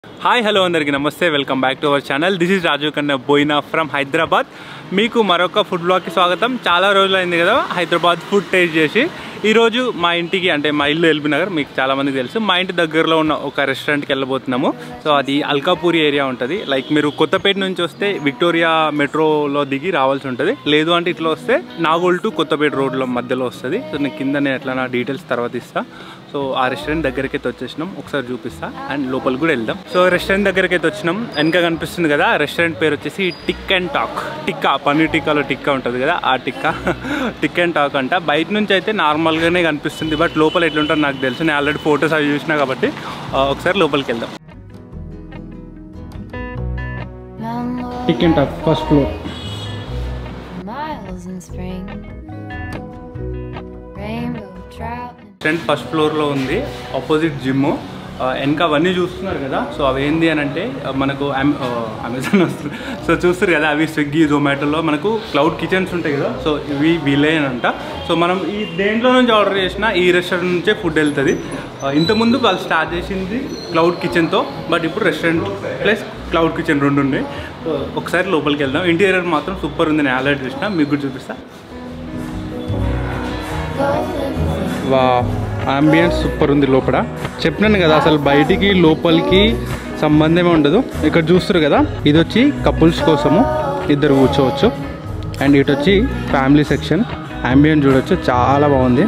Hi hello అందరికీ నమస్తే welcome back to our channel this is Rajeev Kanna Boyina from Hyderabad మీకు మరొక ఫుడ్ బ్లాగ్కి స్వాగతం చాలా రోజులు అయింది కదా హైదరాబాద్ ఫుడ్ టేస్ట్ చేసి ఈరోజు మా ఇంటికి అంటే మా ఇల్లు ఎల్బీ నగర్ మీకు చాలా మందికి తెలుసు మా ఇంటి దగ్గరలో ఉన్న ఒక రెస్టారెంట్కి వెళ్ళబోతున్నాము సో అది అల్కాపూరి ఏరియా ఉంటుంది లైక్ మీరు కొత్తపేట నుంచి వస్తే విక్టోరియా మెట్రోలో దిగి రావాల్సి ఉంటుంది లేదు అంటే ఇట్లా వస్తే నాగోల్ టు కొత్తపేట రోడ్లో మధ్యలో వస్తుంది సో నేను కింద నేను ఎట్లా నా డీటెయిల్స్ తర్వాత ఇస్తా సో ఆ రెస్టారెంట్ దగ్గరికి అయితే వచ్చేసినాం ఒకసారి చూపిస్తా అండ్ లోపలికి కూడా వెళ్దాం సో రెస్టారెంట్ దగ్గరికి అయితే వచ్చినాం వెనక కనిపిస్తుంది కదా రెస్టారెంట్ పేరు వచ్చేసి tick and talk tikka paneer టిక్కాలో టిక్కా ఉంటుంది కదా ఆ టిక్కా టిక్ అండ్ టాక్ అంట బయట నుంచి అయితే నార్మల్గానే కనిపిస్తుంది బట్ లోపల ఎట్లుంటుందో నాకు తెలుసు నేను ఆల్రెడీ ఫొటోస్ అవి చూసినా కాబట్టి ఆ, ఒకసారి లోపలికి వెళ్దాం tick and talk first floor miles in spring. Rainbow trout and restaurant first ఫ్లోర్లో ఉంది ఆపోజిట్ జిమ్ వెనక అవన్నీ చూస్తున్నారు కదా సో అవి ఏంది అని అంటే ఆ, మనకు అమె- ఆ, అమెజాన్ వస్తుంది సో చూస్తారు కదా అవి స్విగ్గీ జొమాటోలో మనకు క్లౌడ్ కిచెన్స్ ఉంటాయి కదా సో ఇవి వీలే అంట సో మనం ఈ దేంట్లో నుంచి ఆర్డర్ చేసినా ఈ రెస్టారెంట్ నుంచే ఫుడ్ వెళ్తుంది ఆ, ఇంతకుముందు వాళ్ళు స్టార్ట్ చేసింది క్లౌడ్ కిచెన్తో బట్ ఇప్పుడు రెస్టారెంట్ ప్లస్ క్లౌడ్ కిచెన్ రెండు ఉన్నాయి సో ఒకసారి లోపలికి వెళ్దాం ఇంటీరియర్ మాత్రం సూపర్ ఉంది నేను ఆల్రెడీ చూసిన మీకు కూడా చూపిస్తా వా అంబియన్స్ సూపర్ ఉంది లోపల చెప్పినాను కదా అసలు బయటికి లోపలికి సంబంధమే ఉండదు ఇక్కడ చూస్తారు కదా ఇది వచ్చి కపుల్స్ కోసము ఇద్దరు కూర్చోవచ్చు అండ్ ఇటు వచ్చి ఫ్యామిలీ సెక్షన్ అంబియన్స్ చూడొచ్చు చాలా బాగుంది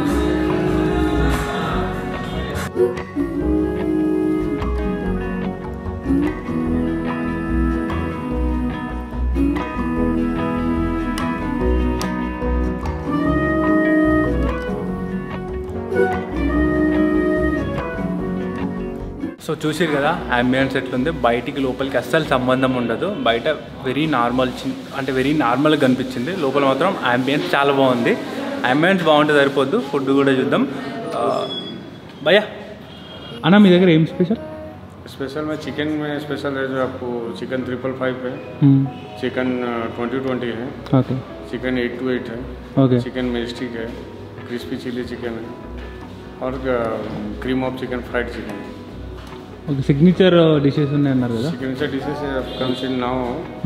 సో చూసారు కదా అంబియన్స్ ఎట్లుంది బయటికి లోపలికి అస్సలు సంబంధం ఉండదు బయట వెరీ నార్మల్ చిన్ అంటే వెరీ నార్మల్గా కనిపించింది లోపల మాత్రం అంబియన్స్ చాలా బాగుంది అంబియన్స్ బాగుంటే సరిపోద్దు ఫుడ్ కూడా చూద్దాం ఆ, భయ్యా అన్న మీ దగ్గర ఏం స్పెషల్ स्पेशल में चिकन में स्पेशल है जो आपको चिकन ट्रिपल फाइव है चिकन ट्वेंटी ट्वेंटी है okay chicken eight two eight है ఓకే चिकन मेस्टिक है क्रिस्पी चिली चिकन है और cream of chicken fried chicken okay signature dishes ఉన్నాయి అన్నారు కదా चिकन से dishes comes in now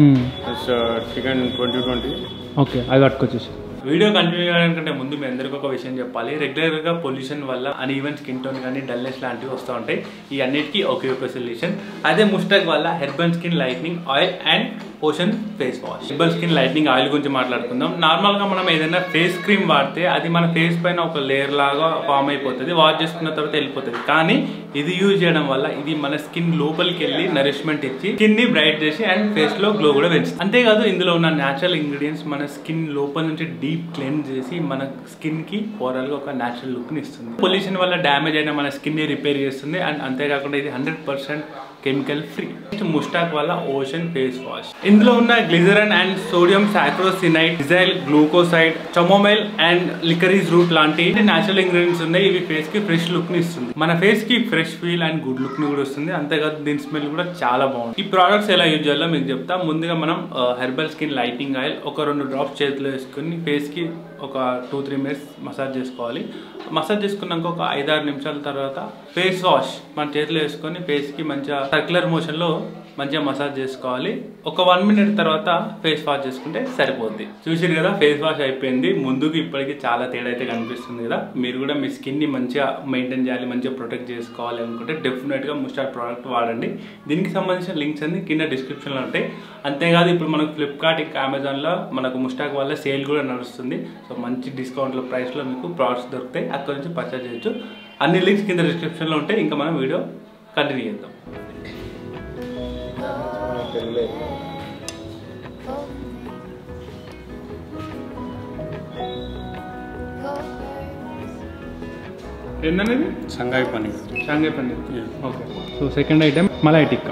chicken twenty twenty okay అవి పట్టుకొచ్చేసి వీడియో కంటిన్యూ చేయడానికంటే ముందు మీ అందరికీ ఒక విషయం చెప్పాలి రెగ్యులర్గా పొల్యూషన్ వల్ల అన్ ఈవెన్ స్కిన్ టోన్ కానీ డల్నెస్ లాంటివి వస్తూ ఉంటాయి ఈ అన్నిటికీ ఒకే ఒక సొల్యూషన్ అదే ముస్టాక్ వల్ల herbal skin lightening oil and ocean face wash herbal skin lightening oil గురించి మాట్లాడుకుందాం నార్మల్గా మనం ఏదైనా ఫేస్ క్రీమ్ వాడితే అది మన ఫేస్ పైన ఒక లేయర్ లాగా ఫామ్ అయిపోతుంది వాష్ చేసుకున్న తర్వాత వెళ్ళిపోతుంది కానీ ఇది యూజ్ చేయడం వల్ల ఇది మన స్కిన్ లోపలికి వెళ్ళి నరిష్మెంట్ ఇచ్చి స్కిన్ ని బ్రైట్ చేసి అండ్ ఫేస్ లో గ్లో కూడా పెంచుతుంది అంతేకాదు ఇందులో ఉన్న న్యాచురల్ ఇంగ్రీడియంట్స్ మన స్కిన్ లోపల నుంచి డీప్ క్లెన్స్ చేసి మన స్కిన్ కి ఓవరాల్ గా ఒక న్యాచురల్ లుక్ ని ఇస్తుంది పొల్యూషన్ వల్ల డ్యామేజ్ అయిన మన స్కిన్ ని రిపేర్ చేస్తుంది అండ్ అంతేకాకుండా ఇది హండ్రెడ్ పర్సెంట్ కెమికల్ ఫ్రీ ముస్టాక్ వల్ల ఓషన్ ఫేస్ వాష్ ఇందులో ఉన్న glycerin and sodium sarcosinate decyl glucoside chamomile and liquorice root లాంటి నేచురల్ ఇంగ్రీడియంట్స్ ఉన్నాయి ఇవి ఫేస్ కి ఫ్రెష్ లుక్ ని ఇస్తుంది మన ఫేస్ కి fresh feel and good look ని కూడా వస్తుంది అంతేకాదు దీని స్మెల్ కూడా చాలా బాగుంది ఈ ప్రోడక్ట్స్ ఎలా యూజ్ చేయాలో మీకు చెప్తా ముందుగా మనం హెర్బల్ స్కిన్ లైటింగ్ ఆయిల్ ఒక రెండు డ్రాప్స్ చేతిలో వేసుకుని ఫేస్ కి ఒక టూ త్రీ మినిట్స్ మసాజ్ చేసుకోవాలి మసాజ్ చేసుకున్నాక ఒక ఐదారు నిమిషాల తర్వాత ఫేస్ వాష్ మన చేతిలో వేసుకొని ఫేస్ కి మంచిగా సర్క్యులర్ మోషన్ లో మంచిగా మసాజ్ చేసుకోవాలి ఒక వన్ మినిట్ తర్వాత ఫేస్ వాష్ చేసుకుంటే సరిపోద్ది చూసారు కదా ఫేస్ వాష్ అయిపోయింది ముందుకు ఇప్పటికి చాలా తేడా అయితే కనిపిస్తుంది కదా మీరు కూడా మీ స్కిన్ ని మంచిగా మెయింటైన్ చేయాలి మంచిగా ప్రొటెక్ట్ చేసుకోవాలి అనుకుంటే డెఫినెట్ గా ముస్టార్ ప్రోడక్ట్ వాడండి దీనికి సంబంధించిన లింక్స్ అన్ని కింద description లో ఉంటాయి అంతేకాదు ఇప్పుడు మనకు ఫ్లిప్కార్ట్ ఇంకా అమెజాన్లో మనకు ముస్టాక్ వల్ల సేల్ కూడా నడుస్తుంది సో మంచి డిస్కౌంట్లో ప్రైస్లో మీకు ప్రోడక్ట్స్ దొరుకుతాయి అక్కడ నుంచి పర్చేజ్ చేయొచ్చు అన్ని లింక్స్ కింద description లో ఉంటాయి ఇంకా మనం వీడియో కంటిన్యూ చేద్దాం ఏందనేది Shanghai paneer Shanghai paneer okay so second item malai tikka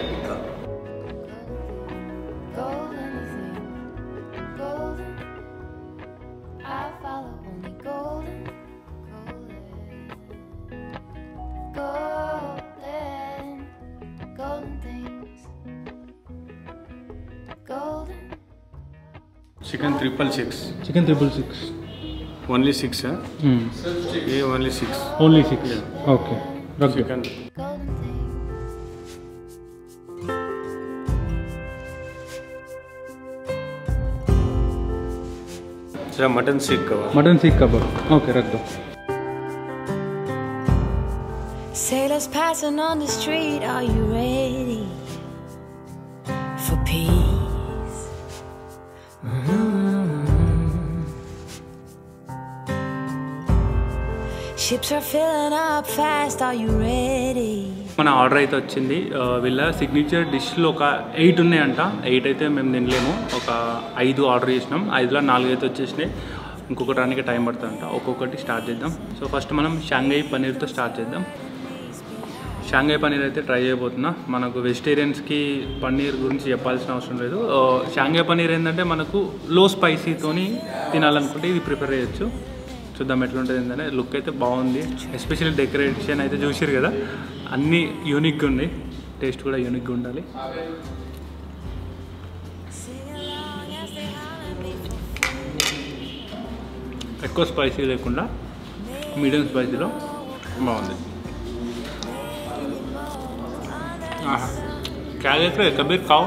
golden thing. Golden. I follow only golden. Golden. Golden. Golden things. Golden. Chicken triple six chicken triple six only six है ये only six only six okay chicken Golden things. अच्छा mutton seekh kebab mutton seekh कबाब okay रख दो Sailors passing on the street, are you ready for peace? Mhm. Ships are filling up fast, are you ready? మన order అయితే వచ్చింది ఆ, వీళ్ళ signature డిష్లో ఒక eight ఉన్నాయంట ఎయిట్ అయితే మేము తినలేము ఒక ఐదు ఆర్డర్ చేసినాం ఐదులో నాలుగు అయితే వచ్చేసినాయి ఇంకొకటి రానికి టైం పడుతుందంట ఒక్కొక్కటి స్టార్ట్ చేద్దాం సో ఫస్ట్ మనం షాంఘై పన్నీర్తో స్టార్ట్ చేద్దాం షాంఘై పన్నీర్ అయితే ట్రై చేయబోతున్నా మనకు వెజిటేరియన్స్కి పన్నీర్ గురించి చెప్పాల్సిన అవసరం లేదు ఆ, షాంఘై పన్నీర్ ఏంటంటే మనకు లో స్పైసీతోని తినాలనుకుంటే ఇది ప్రిఫర్ చేయొచ్చు చూద్దాం ఎట్లుంటుంది ఏంటంటే లుక్ అయితే బాగుంది ఎస్పెషల్లీ డెకరేషన్ అయితే చూసారు కదా అన్నీ యూనిక్గా ఉన్నాయి టేస్ట్ కూడా యూనిక్గా ఉండాలి Sing along as they holler me for ఎక్కువ స్పైసీ లేకుండా మీడియం స్పైసీలో బాగుంది ఆహా. क्या देख रहे कबीर खाओ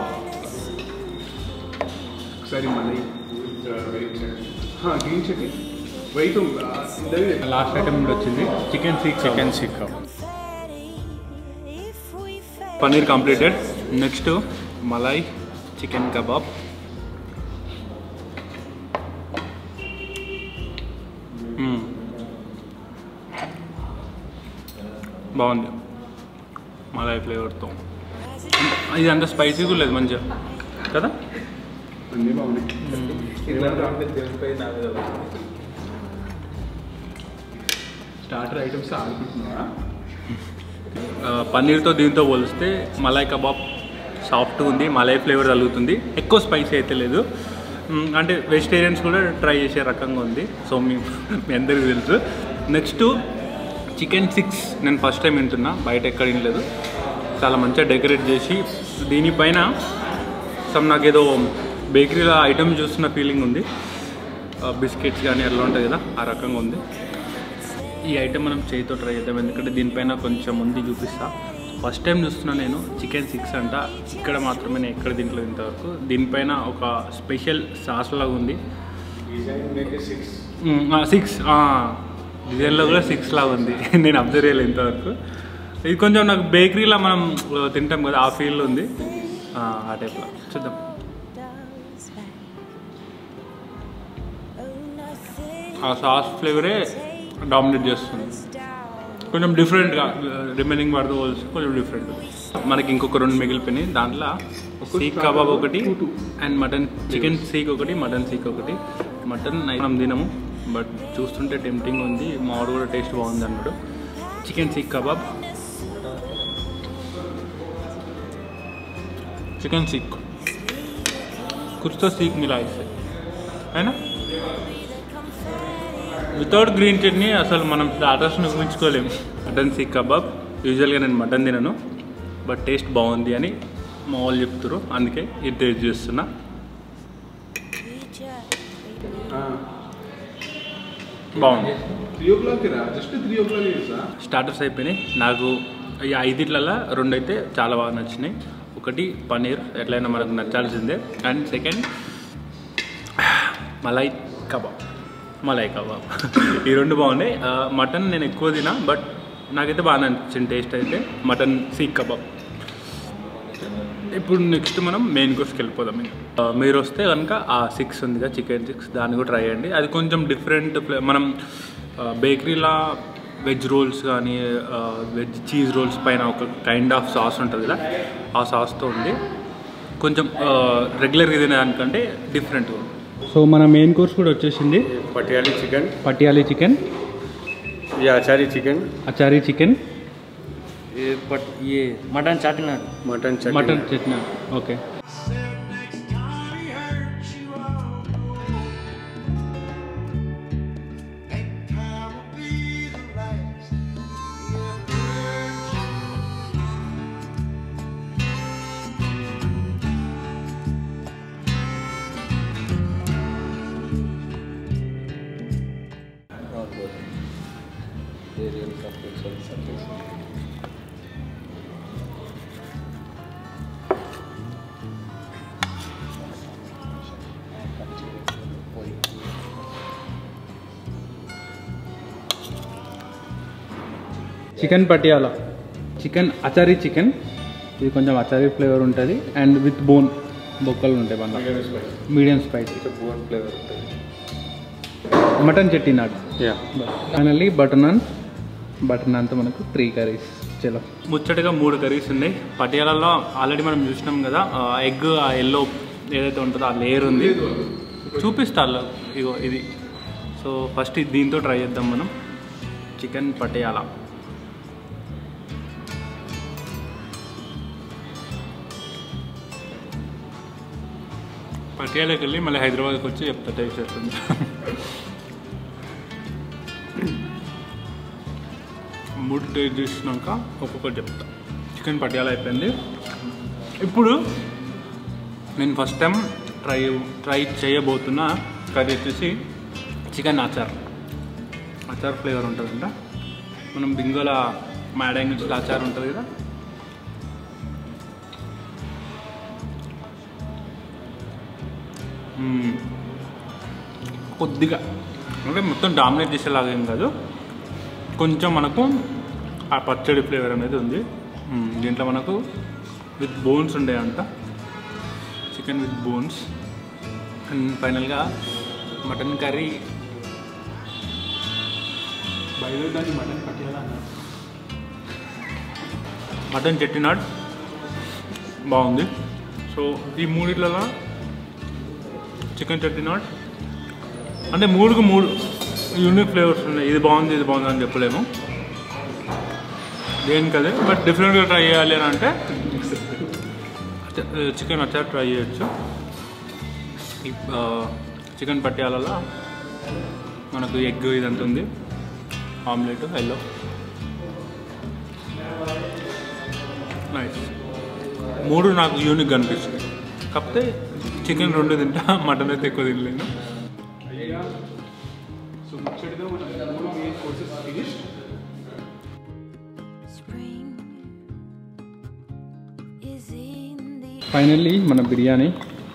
सारी मलाई हाँ ग्रीन चटनी वही तो इधर లాస్ట్ ఐటమ్ వచ్చింది chicken seekh chicken seekh kebab confetti. If we fail, paneer completed next malai chicken kebab మ్మ్. బాగుంది మలాయ్ ఫ్లేవర్తో ఇది అంత స్పైసీ కూడా లేదు మంచిగా కదా అన్నీ బాగున్నాయి స్టార్టర్ ఐటమ్స్ ఆడుకుంటున్నావా ఆ, పన్నీర్తో దీంతో పోలిస్తే మలాయ్ కబాబ్ సాఫ్ట్ ఉంది మలాయ్ ఫ్లేవర్ తగులుతుంది ఎక్కువ స్పైసీ అయితే లేదు మ్, అంటే వెజిటేరియన్స్ కూడా ట్రై చేసే రకంగా ఉంది సో మీ మీ అందరికీ తెలుసు నెక్స్ట్ చికెన్ సిక్స్ నేను ఫస్ట్ టైం వింటున్నా బయట ఎక్కడ వినలేదు చాలా మంచిగా డెకరేట్ చేసి దీనిపైన సమ్ నాకు ఏదో బేకరీలో ఐటమ్ చూస్తున్న ఫీలింగ్ ఉంది బిస్కెట్స్ కానీ అట్లా ఉంటుంది కదా ఆ రకంగా ఉంది ఈ ఐటెం మనం చేయితో ట్రై చేద్దాం ఎందుకంటే దీనిపైన కొంచెం ఉంది చూపిస్తా ఫస్ట్ టైం చూస్తున్నా నేను చికెన్ సిక్స్ అంట ఇక్కడ మాత్రమే నేను ఎక్కడ దీంట్లో ఇంతవరకు దీనిపైన ఒక స్పెషల్ సాస్ లాగా ఉంది డిజైన్ సిక్స్ సిక్స్ డిజైన్లో కూడా సిక్స్ లాగా ఉంది నేను అబ్జర్వ్ చేయలేదు ఇంతవరకు ఇది కొంచెం నాకు బేకరీలో మనం ఆ, తింటాం కదా ఆ ఫీల్ ఉంది ఆ, ఆ టైప్లో చూద్దాం does back. Oh, nothing ఆ సాస్ ఫ్లేవరే డామినేట్ చేస్తుంది down. కొంచెం డిఫరెంట్గా రిమైనింగ్ వాటితో పోల్చి కొంచెం డిఫరెంట్ మనకి ఇంకొక రెండు మిగిలిపోయినాయి దాంట్లో సీక్ కబాబ్ ఒకటి అండ్ మటన్ చికెన్ సీక్ ఒకటి మటన్ సీక్ ఒకటి మటన్ మనం తినము బట్ చూస్తుంటే టెంప్టింగ్ ఉంది మామిడి కూడా టేస్ట్ బాగుంది అన్నాడు చికెన్ సీక్ కబాబ్ चिकन सीख कुछ तो सीख मिला इससे है ना వితౌట్ గ్రీన్ చట్నీ అసలు మనం స్టార్టర్స్ని ఊహించుకోలేము మటన్ సీక్ కబాబ్ యూజువల్గా నేను మటన్ తినను బట్ టేస్ట్ బాగుంది అని మా వాళ్ళు చెప్తారు అందుకే ఇది టేస్ట్ చేస్తున్నా బాగుంది త్రీ ఓ క్లాక్ రా జస్ట్ త్రీ ఓ క్లాక్ చేసా స్టార్టర్స్ అయిపోయినాయి నాకు ఈ ఐదిట్లలో రెండు అయితే చాలా బాగా నచ్చినాయి ఒకటి పన్నీర్ ఎట్లయినా మనకు నచ్చాల్సిందే and second malai kebab malai kebab ఈ రెండు బాగున్నాయి ఆ, మటన్ నేను ఎక్కువ తినా బట్ నాకైతే బాగా నచ్చింది టేస్ట్ అయితే మటన్ సీక్ కబాబ్ ఇప్పుడు నెక్స్ట్ మనం మెయిన్ కోర్స్కి వెళ్ళిపోదాం ఇంకా. ఆ, మీరు వస్తే కనుక ఆ సిక్స్ ఉంది కదా చికెన్ సిక్స్ దాన్ని కూడా ట్రై చేయండి అది కొంచెం డిఫరెంట్ ఫ్లే మనం బేకరీలా వెజ్ రోల్స్ కానీ వెజ్ చీజ్ రోల్స్ పైన ఒక కైండ్ ఆఫ్ సాస్ ఉంటుంది కదా ఆ సాస్తో ఉంది కొంచెం రెగ్యులర్గా తినేదానికంటే డిఫరెంట్గా ఉంది సో మన మెయిన్ కోర్స్ కూడా వచ్చేసింది पटियाली चिकन పటియాలి చికెన్ या अचारी चिकन అచారీ చికెన్ ये बट ये मटन चाटना mutton chutney mutton chutney okay chicken Patiala chicken achari chicken ఇది కొంచెం అచారీ ఫ్లేవర్ ఉంటుంది అండ్ విత్ బోన్ బొక్కలు ఉంటాయి మన మీడియం స్పైసీ బోన్ ఫ్లేవర్ ఉంటుంది మటన్ చెట్టి నాట్ యా ఫైనల్లీ బటర్ నాన్ బటర్ నాన్తో మనకు త్రీ కర్రీస్ చలో ముచ్చటగా మూడు కర్రీస్ ఉన్నాయి పటియాలలో ఆల్రెడీ మనం చూసినాం కదా ఎగ్ ఆ ఎల్లో ఏదైతే ఉంటుందో ఆ లేయర్ ఉంది చూపిస్తా అలా. ఇగో ఇది సో ఫస్ట్ ఇది దీంతో ట్రై చేద్దాం మనం చికెన్ పటియాలా పటియాలకి వెళ్ళి మళ్ళీ హైదరాబాద్కి వచ్చి చెప్తా టేస్ట్ చేస్తుంది మూడు టేస్ట్ చేసినాక ఒక్కొక్కటి చెప్తా చికెన్ పటియాలా అయిపోయింది ఇప్పుడు నేను ఫస్ట్ టైం ట్రై ట్రై చేయబోతున్న కర్రీ వచ్చేసి చికెన్ అచార్ అచార్ ఫ్లేవర్ ఉంటుందంట మనం బింగోల మ్యాడంగిల్స్లో అచార్ ఉంటుంది కదా మ్మ్. కొద్దిగా అంటే మొత్తం డామినేట్ చేసేలాగా ఏం కాదు కొంచెం మనకు ఆ పచ్చడి ఫ్లేవర్ అనేది ఉంది మ్మ్. దీంట్లో మనకు విత్ బోన్స్ ఉండే అంట చికెన్ విత్ బోన్స్ అండ్ ఫైనల్గా మటన్ కర్రీ బయలుదేరి మటన్ పట్టేలా మటన్ చెట్టినాడ్ బాగుంది సో ఈ మూడిట్లలో చికెన్ చెట్టినాడ్ అంటే మూడుకు మూడు యూనిక్ ఫ్లేవర్స్ ఉన్నాయి ఇది బాగుంది ఇది బాగుంది అని చెప్పలేము దేనికి అదే బట్ డిఫరెంట్గా ట్రై చేయాలి అని అంటే చికెన్ వచ్చా ట్రై చేయొచ్చు ఈ చికెన్ పట్టియాలలో మనకు ఎగ్ ఇదంతా ఉంది ఆమ్లెట్ ఎల్లో నైస్ మూడు నాకు యూనిక్ అనిపిస్తుంది కాకపోతే చికెన్ రెండు తింటా మటన్ అయితే ఎక్కువ తినలేను Spring is in the finally మన బిర్యానీ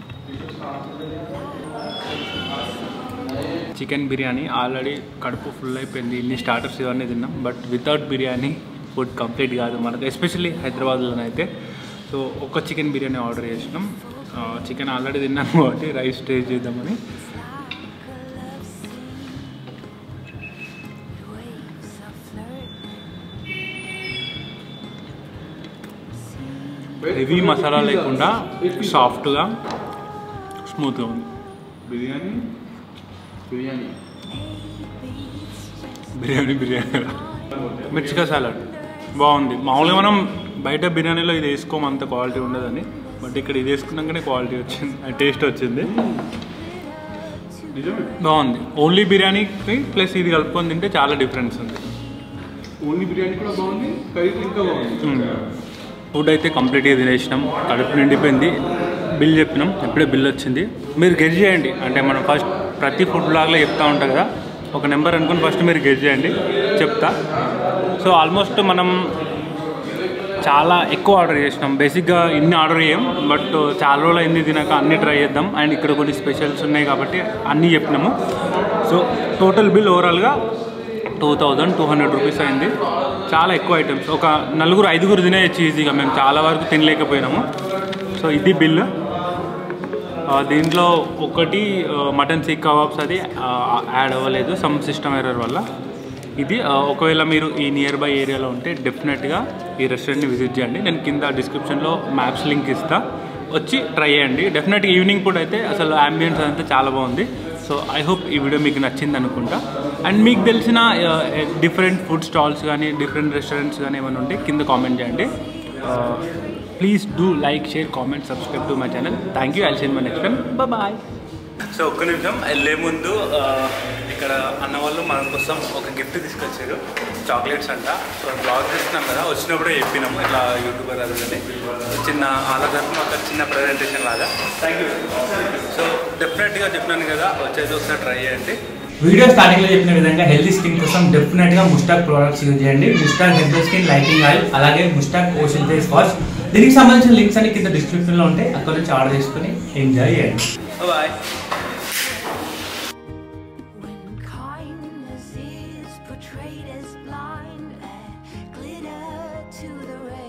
చికెన్ బిర్యానీ ఆల్రెడీ కడుపు ఫుల్ అయిపోయింది ఇన్ని స్టార్టర్స్ ఇవన్నీ తిన్నాం but without biryani food complete కాదు మనకు ఎస్పెషల్లీ హైదరాబాద్లోనైతే సో ఒక చికెన్ బిర్యానీ ఆర్డర్ చేసినాం చికెన్ ఆల్రెడీ తిన్నాం కాబట్టి రైస్ టేస్ట్ చేద్దామని waves of flirt. Heavy masala లేకుండా సాఫ్ట్గా స్మూత్గా ఉంది బిర్యానీ బిర్యానీ బిర్యానీ బిర్యానీ మిర్చికా సాలడ్ బాగుంది మామూలుగా మనం బయట బిర్యానీలో ఇది వేసుకోము అంత క్వాలిటీ ఉండదని బట్ ఇక్కడ ఇది వేసుకున్నాకనే క్వాలిటీ వచ్చింది టేస్ట్ వచ్చింది నిజమే బాగుంది ఓన్లీ బిర్యానీకి ప్లస్ ఇది కలుపుకొని తింటే చాలా డిఫరెన్స్ ఉంది ఓన్లీ బిర్యానీ కూడా బాగుంది కర్రీ ఇంకా బాగుంది ఫుడ్ అయితే కంప్లీట్గా తినేసినాం కడుపు నిండిపోయింది బిల్ చెప్పినాం ఇప్పుడే బిల్ వచ్చింది మీరు గెజ్ చేయండి అంటే మనం ఫస్ట్ ప్రతి ఫుడ్ బ్లాగ్లో చెప్తా ఉంటాం కదా ఒక నెంబర్ అనుకుని ఫస్ట్ మీరు గెజ్ చేయండి చెప్తా సో ఆల్మోస్ట్ మనం చాలా ఎక్కువ ఆర్డర్ చేసినాం బేసిక్గా ఇన్ని ఆర్డర్ చేయం బట్ చాలా రోజులు అయింది తినాక అన్ని ట్రై చేద్దాం అండ్ ఇక్కడ కొన్ని స్పెషల్స్ ఉన్నాయి కాబట్టి అన్నీ చెప్పినాము సో టోటల్ బిల్ ఓవరాల్గా two thousand two hundred rupees అయింది చాలా ఎక్కువ ఐటమ్స్ ఒక నలుగురు ఐదుగురు తినేయచ్చు ఈజీగా మేము చాలా వరకు తినలేకపోయినాము సో ఇది బిల్ ఆ, దీంట్లో ఒకటి ఆ, మటన్ సీక్ కబాబ్స్ అది ఆ, యాడ్ అవ్వలేదు సమ్ సిస్టమ్ ఎర్రర్ వల్ల ఇది ఆ, ఒకవేళ మీరు ఈ నియర్ బై ఏరియాలో ఉంటే డెఫినెట్గా ఈ రెస్టారెంట్ని విజిట్ చేయండి నేను కింద డిస్క్రిప్షన్లో మ్యాప్స్ లింక్ ఇస్తా వచ్చి ట్రై చేయండి డెఫినెట్గా ఈవినింగ్ పూట అయితే అసలు అంబియన్స్ అంతా చాలా బాగుంది సో ఐ హోప్ ఈ వీడియో మీకు నచ్చింది అనుకుంటా అండ్ మీకు తెలిసిన డిఫరెంట్ ఫుడ్ స్టాల్స్ కానీ డిఫరెంట్ రెస్టారెంట్స్ కానీ ఏమైనా ఉంటే కింద కామెంట్ చేయండి please do like share comment subscribe to my channel thank you I'll seen my next time bye so ఒక్క నిమిషం వెళ్ళే ముందు ఆ, ఇక్కడ అన్న వాళ్ళు మన కోసం ఒక గిఫ్ట్ తీసుకొచ్చారు చాక్లెట్స్ అంట సో బ్లాగ్ చేస్తున్నాం కదా వచ్చినప్పుడే చెప్పినాము ఇట్లా యూట్యూబర్ అది అని చిన్న వాళ్ళ తరఫున ఒక చిన్న ప్రజెంటేషన్ లాగా థ్యాంక్ యూ సో డెఫినెట్గా చెప్పినాను కదా వచ్చేది ఒకసారి ట్రై చేయండి వీడియో స్టార్టింగ్ లో చెప్పిన విధంగా హెల్తీ స్కిన్ కోసం డెఫినెట్ గా ముస్టాక్ ప్రొడక్ట్స్ యూజ్ చేయండి Mustaq healthy skin lighting oil అలాగే ముస్టాక్ ఓషన్ ఫేస్ వాష్ దీనికి సంబంధించిన లింక్స్ అన్ని కింద డిస్క్రిప్షన్ లో ఉంటాయి అక్కడ నుంచి ఆర్డర్ చేసుకుని ఎంజాయ్ చేయండి bye When kindness is portrayed as blind, that to the rain.